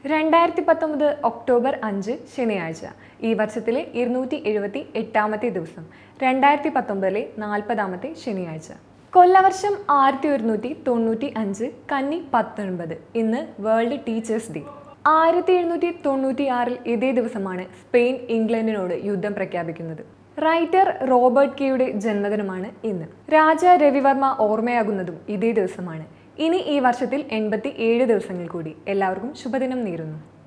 രണ്ടായിരത്തി പത്തൊമ്പത് ഒക്ടോബർ അഞ്ച് ശനിയാഴ്ച ഈ വർഷത്തിലെ ഇരുന്നൂറ്റി എഴുപത്തി എട്ടാമത്തെ ദിവസം രണ്ടായിരത്തി പത്തൊമ്പതിലെ നാൽപ്പതാമത്തെ ശനിയാഴ്ച കൊല്ലവർഷം ആയിരത്തി ഒരുന്നൂറ്റി തൊണ്ണൂറ്റി അഞ്ച് കന്നി പത്തൊൻപത് ഇന്ന് വേൾഡ് ടീച്ചേഴ്സ് ഡേ ആയിരത്തി എഴുന്നൂറ്റി തൊണ്ണൂറ്റി ആറിൽ ഇതേ ദിവസമാണ് സ്പെയിൻ ഇംഗ്ലണ്ടിനോട് യുദ്ധം പ്രഖ്യാപിക്കുന്നത് റൈറ്റർ റോബർട്ട് കെയുടെ ജന്മദിനമാണ് ഇന്ന് രാജ രവിവർമ്മ ഓർമ്മയാകുന്നതും ഇതേ ദിവസമാണ് ഇനി ഈ വർഷത്തിൽ എൺപത്തി ഏഴ് ദിവസങ്ങൾ കൂടി എല്ലാവർക്കും ശുഭദിനം നേരുന്നു